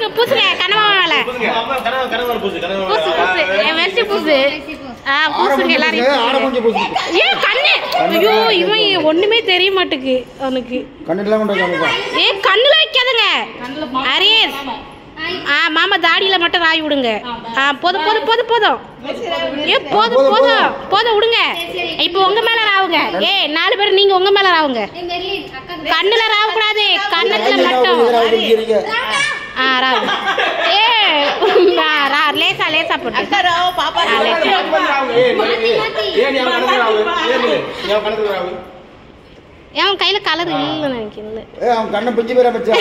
பூசுங்க பூசுங்க கனவா மேல அம்மா கனவு கனவு பூசு கனவு பூசு பூசு என் வெரிசி பூசு ஆ பூசுங்க எல்லாரையும் ஆட பூசுங்க. கொஞ்சம் பூசு ஏ கண்ணு ஐயோ இவன் ஒண்ணுமே தெரிய மாட்டுக்கு அவனுக்கு கண்ணுலாம் கொண்டு காமிப்பா ஏ கண்ணுல வைக்காதுங்க அரேஸ் ஆ மாமா தாடியில மட்டும் ராய் விடுங்க ஆ போதும் போதும் போதும் போதும் ஏ போதும் போதும் போதும் விடுங்க இப்போ உங்க மேல ராவுங்க ஏ நாலு பேர் நீங்க உங்க மேல ராவுங்க கண்ணுல ராவ கூடாது கண்ணத்துல மட்டும் பிடிக்கிறீங்க ஆ ராவு ஏ ஆ, ரா லேசா லேசா போட்டு பாப்பா ஆ, லேசா. ஏன் நீ அவன் கணத்துல ராவு ஏன் நீ நீ அவன் கணத்துல ராவு அவன் கையில கலர் இல்ல நினைக்கிறேன் ஏ அவன் கண்ணை பிஞ்சு பேர வச்சா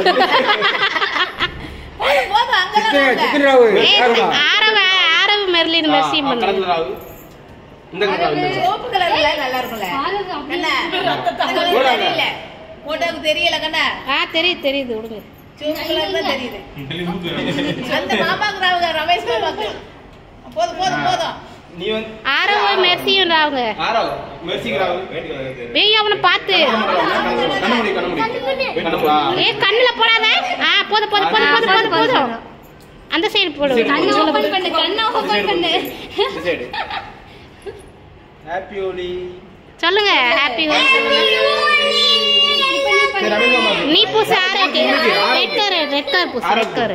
போதும் அங்கதான் சிக்கன் சிக்கன் ராவு ஏ ஆரவ ஆரவ மெர்லின் மெர்சி அவன் பண்ணு கணத்துல ராவு இந்த கணத்துல ராவு இந்த கணத்துல. சோப்பு கலர்ல நல்லா இருக்கும்ல கண்ணா போடாத. தெரியல போட்டோக்கு தெரியல கண்ணா ஆ தெரியுது தெரியுது விடுங்க சோப்பு கலர் தான் தெரியுது அந்த மாமாக்கு ராவுங்க ரமேஷ் மாமாக்கு போதும் போதும் போதும் நீ வந்து ஆரவ மெர்சியும் ராவுங்க ஆரோ மெர்சிக்கு ராவு வெய் அவனை பார்த்து கண்ணமுடி கண்ணமுடி கண்ணமுடா ஏ கண்ணுல போடாத ஆ போதும் போதும் போதும் போதும் போதும் போதும் அந்த சைடு போடு கண்ணு சொல்லுங்க. பண்ணு கண்ணை ஓபன் பண்ணு இந்த சைடு ஹாப்பி ஹோலி சொல்லுங்க ஹாப்பி சரி ரமேஷ் மாமா நீ பூசு ஆரோக்கு ரெட் கலர் ரெட் கலர் பூசு ரெட் கலர்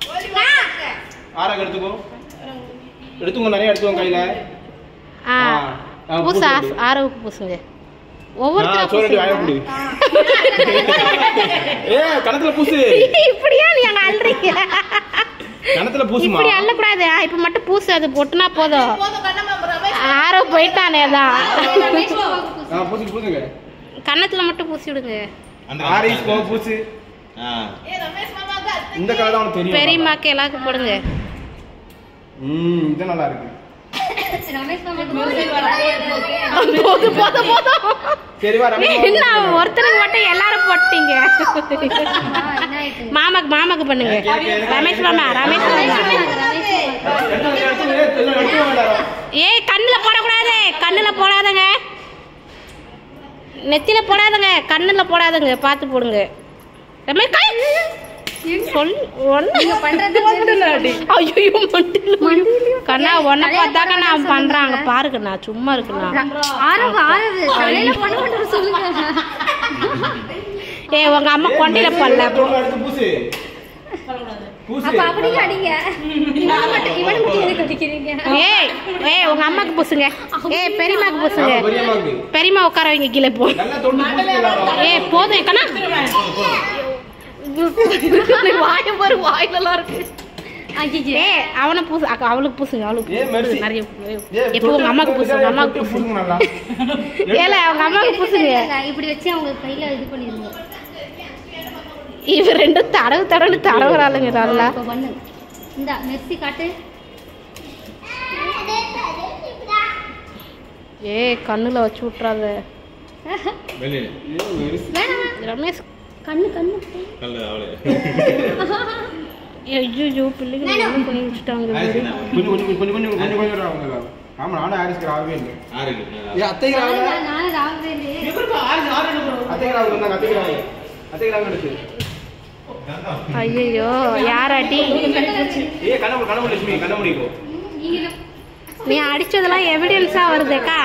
ஆறாக எடுத்துக்கோ எடுத்துக்கோ நிறைய எடுத்துக்கோ கையில ஆ ஆ, ஆ, பூசு பூசு. ஆ- ஆரோவுக்கு பூசுங்க ஆ, ஒவ்வொருத்தரும் சோறு வாய பூசுங்க. புடி ஏ கணத்துல பூசு இப்படியா நீ அங்க அல்றீங்க கணத்துல பூசுமா இப்படி அள்ளக்கூடாது ஆ, இப்ப மட்டும் பூசு அது பொட்டுனா போதும் போதும் கண்ணம்மா ரமேஷ் ஆரோ போயிட்டானே தான் ஆ பூசுங்க பூசுங்க கன்னத்துல மட்டும் பூசி விடுங்க ஆரீஸ் போ பூசு ஏ ரமேஷ் மாமாக்கு அது இந்த கலர் தான் உனக்கு தெரியும் பெரியம்மாக்கு எல்லாருக்கும் போடுங்க ம் இது நல்லா இருக்கு ரமேஷ் மாமாக்கு போதும் போதும் போதும் சரி வா ரமேஷ் மாமா என்ன அவன் ஒருத்தருக்கு மட்டும் எல்லாரும் போட்டீங்க என்ன ஆயிட்டு மாமாக்கு மாமாக்கு பண்ணுங்க ரமேஷ் மாமா ரமேஷ் மாமா எடுத்து எடுத்து எடுத்து எடுத்து வேண்டாம் ஏய் கண்ணுல போடக்கூடாது கண்ணுல போடாதங்க நெத்தில போடாதங்க கண்ணுல போடாதங்க பார்த்து போடுங்க ரமேஷ் கை சொல் ஒன்னு பண்றது ஐயோ மண்டில கண்ணா உன்னை பார்த்தாக்க நான் பண்றாங்க பாருங்கண்ணா சும்மா இருக்குண்ணா ஆரவு ஆரவு தலையில பண்ண மாட்டேன் சொல்லுங்க ஏய் உங்க அம்மா கொண்டையில பல்ல எடுத்து பூசு பூசு அப்ப அப்படியே அடிங்க இவனை மட்டும் இவனை மட்டும் எதுக்கு அடிக்கிறீங்க ஏய் ஏய் உங்க அம்மாக்கு பூசுங்க ஏய் பெரியம்மாக்கு பூசுங்க ஆமா, பெரியம்மாக்கு. பெரியம்மா உட்கார வைங்க கீழே போ நல்லா தொண்டு பூசு எல்லாரும். ஏய் போதும் கண்ணா வாய பாரு வாயிலெல்லாம் இருக்கு ஐயே ஏய் அவனை பூசு அக்கா, அவளுக்கு பூசுங்க அவளுக்கு ஏய், மெர்சி. நிறைய ஏய், எப்போ உங்க அம்மாக்கு பூசுங்க உங்க அம்மாக்கு தொட்டு பூசுங்க பூசுங்க நல்லா. ஏல அவங்க அம்மாக்கு பூசுங்க இப்படி வச்சு அவங்க கையில இது பண்ணிருங்க இவ ரெண்டும் தடவு தடவு தடவுறாளுங்க நல்லா இப்ப பண்ணு இந்த மெர்சி காட்டு ஏய் கண்ணுல வச்சு விட்றாத வெளியில. ஏய், மெர்சி. வேணாம் ரமேஷ் கண்ணு கண்ணு ஐயோ பிள்ளைங்க என்ன பண்ணி வச்சுட்டாங்க கொஞ்சம் கொஞ்சம் கொஞ்சம் கொஞ்சம் கொஞ்சம் கொஞ்சம் கொஞ்சம் ராவுங்க எல்லாரும். ஆமா நானும் ஹாரிஸ்க்கு ராகவே இல்லை ஏய், அத்தைக்கு ராவுல நானும் நானும் ராகவே இல்லையே அத்தைக்கு ராவு வந்தாங்க அத்தைக்கு ராவு அத்தைக்கு ராவு எடுத்து ஐயோ யாராட்டி ஏய் கண்ணமுடி கண்ணமுடி லட்சுமி கண்ணமுடி போ நீங்க நீ அடிச்சதெல்லாம் எவிடன்ஸா வருதுக்கா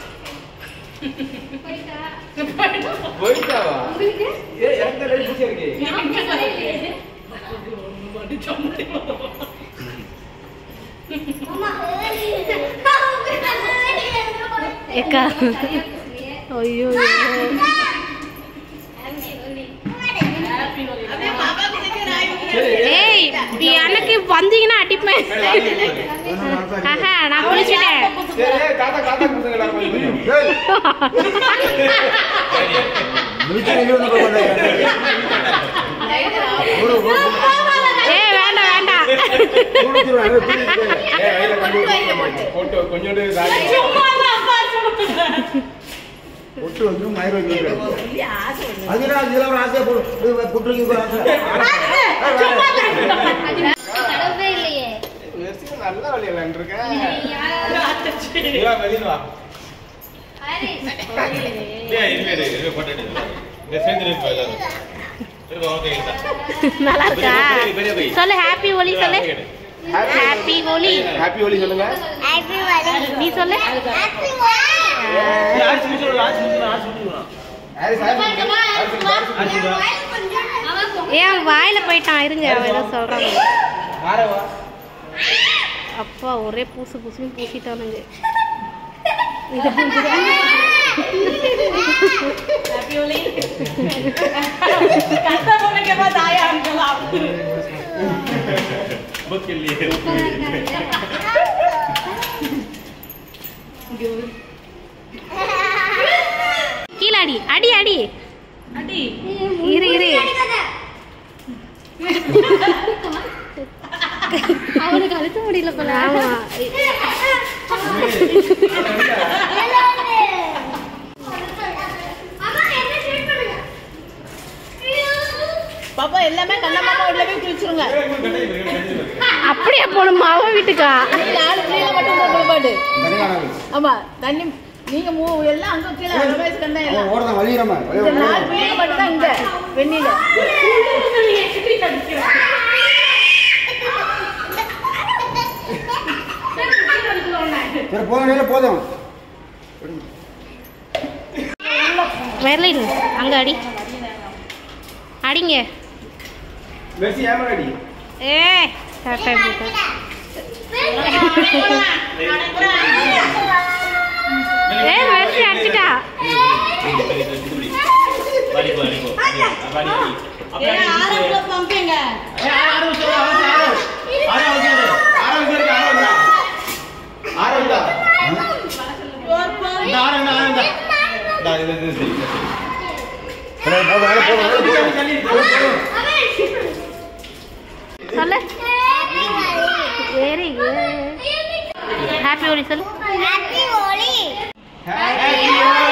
போயிட்டாவா ஏய் எனக்கு தான் ரெடி பூசி இருக்கு ஏக்கா ஐயோ அப்படியே மாமாக்கு தெரியும் நான் சரி ஏய் நீ எனக்கு வந்தீங்கன்னா அடிப்பேன் ஆஹா நான் குளிச்சிட்டேன் சரி ஏய், தாத்தா தாத்தா கொடுங்க எல்லாரும் கொஞ்சம் கொஞ்சம். ஏய் முடிச்சு நீங்க வந்து போய் பண்ணுங்க. போடு, போடு, போடு. ஏய் வேண்டாம் வேண்டாம் முடிச்சிருவேன். அதை தூக்கிட்டு போய். ஏய், வயல்ல கொண்டு போய் போட்டு கொஞ்சோண்டு ராகி. பொட்டு வந்து மயிர் வைக்க அதுதான் இதெல்லாம் ஒரு ஆசையா போடு இது புட்டுருக்கு ஒரு ஆசை தடவே இல்லையே மெர்சிக்கு நல்ல வழி விளையாண்டுருக்க. நீ வா, வெளியில வா. நல்லா இருக்கா சொல்லு ஹாப்பி ஒலி சொல்லு ஹாப்பி ஒலி ஹாப்பி ஹோலி சொல்லுங்க நீ சொல்லு ஆர்சி மிஸ் சொல்லு ஆர்சி மிஸ் ஆர்சி மிஸ் ஹாரிஸ் ஹாரிஸ் ஏன் வாயில போயிட்டான் இருங்க அவன் ஏதோ சொல்றான் ஆரவா அப்பா ஒரே பூசு பூசுன்னு பூசிட்டானுங்க கஷ்டப்பட்டு தாயா இருக்கலாம் கீழே அடி அடி அடி அடி இரு இரு அவனுக்கு அழுத்த முடியல போல ஆமா பாப்பா எல்லாமே கண்ண மாமா உள்ள போய் குளிச்சிருங்க அப்படியே போகணுமா அவன் வீட்டுக்கா நீங்க நாலு பிள்ளைங்க மட்டும் போய் குளிப்பாட்டு தண்ணி காணாது ஆமா தண்ணி நீங்க மூ எல்லாம் அங்க கீழே ரமேஷ் கண்ணா எல்லாம் ஓடுதான் வலிக்கிறமா இந்த நாலு பிள்ளைங்க மட்டும் தான் இங்க வெண்ணில சரி போதும் நேரம் போதும் மெர்லின் அங்க அடி அடிங்க மெர்சி ஏமாடி ஏ கரெக்டா இப்படிதான். ஏ மெர்சி அடிச்சிட்டா பம்புங்க சரி, போதும் நேரம் போதும் நேரம் போதும் சொல்லு வெரி குட் ஹாப்பி ஒலி சொல்லு Happy